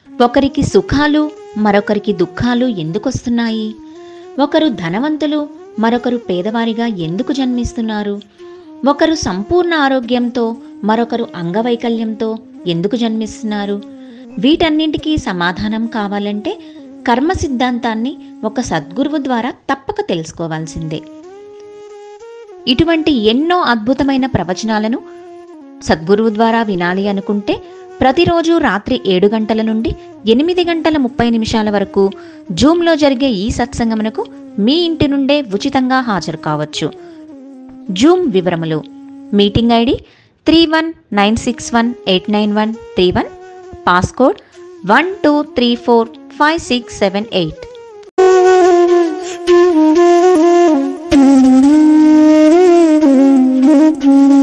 ఒకరికి సుఖాలు మరొకరికి దుఃఖాలు ఎందుకొస్తున్నాయి ఒకరు ధనవంతులు మరొకరు పేదవారిగా ఎందుకు జన్మిస్తున్నారు ఒకరు సంపూర్ణ ఆరోగ్యంతో మరొకరు అంగవైకల్యంతో ఎందుకు జన్మిస్తున్నారు వీటన్నింటికీ సమాధానం కావాలంటే కర్మ సిద్ధాంతాన్ని ఒక సద్గురువు ద్వారా తప్పక తెలుసుకోవాల్సిందే ఇటువంటి ఎన్నో అద్భుతమైన ప్రవచనాలను సద్గురువు ద్వారా వినాలి అనుకుంటే ప్రతిరోజు రాత్రి ఏడు గంటల నుండి ఎనిమిది గంటల ముప్పై నిమిషాల వరకు జూమ్లో జరిగే ఈ సత్సంగమునకు మీ ఇంటి నుండే ఉచితంగా హాజరు కావచ్చు జూమ్ వివరములు meeting ID three one nine six one eight nine one three one passcode one two three four five six seven eight Thank you.